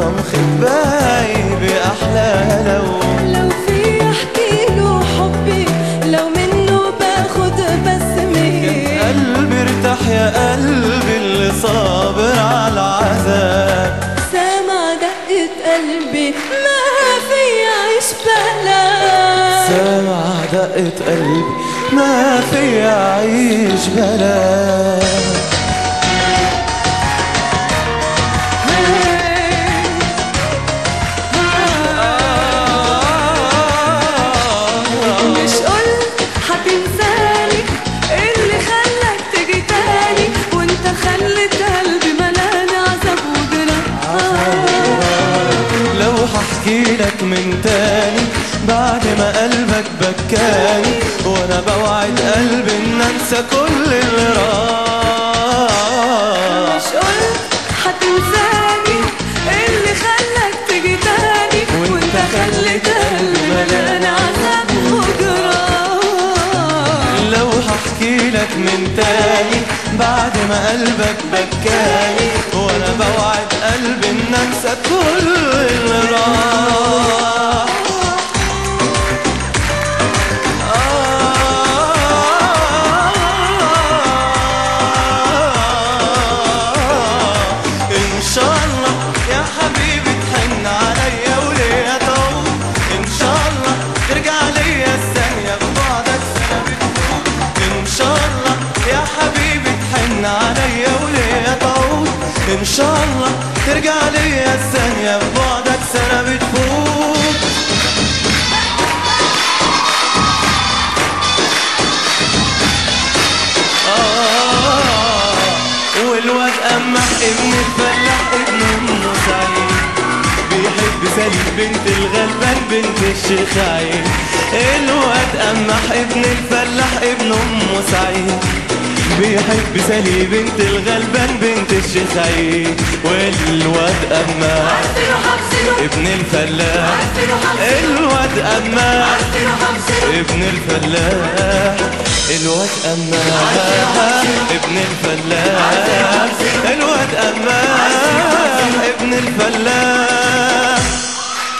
ضم خباي بأحلى لو لو في احكي له حبي لو منه باخد بسمة قلبي ارتاح يا قلبي اللي صابر على العذاب سامع دقة قلبي ما في عيش بلا سامع دقة قلبي ما في أعيش بلا مش قلت هتنساني اللي خلاك تجي تاني وانت خلت قلبي ملان عذاب وجراح لو هحكي لك من تاني بعد ما قلبك بكاني وانا بوعد قلبي ان انسى كل اللي راح مش قلت هتنساني اللي خلاك تجي تاني وانت خلت قلبي ملان عذاب وجراح لو هحكي لك من تاني بعد ما قلبك بكاني وانا بوعد قلبي ان انسى كل اللي راح ان شاء الله يا حبيبي تحن عليا وليا تعود ان شاء الله ترجع ليا الثانية ببعدك سنة بتفوت ان شاء الله يا حبيبي تحن عليا وليا تعود ان شاء الله ترجع ليا الثانية ببعدك سنة بتفوت آه والواد قمح ابن الفلاح ابن ام سعيد بيحب سليم بنت الغلبان بنت الشيخ عين الواد قمح ابن الفلاح ابن ام سعيد بيحب سليم بنت الغلبان بنت الشيخ عين والواد قمح ابن الفلاح الواد قمح ابن الفلاح الواد أمام ابن الفلاح الواد أمام ابن الفلاح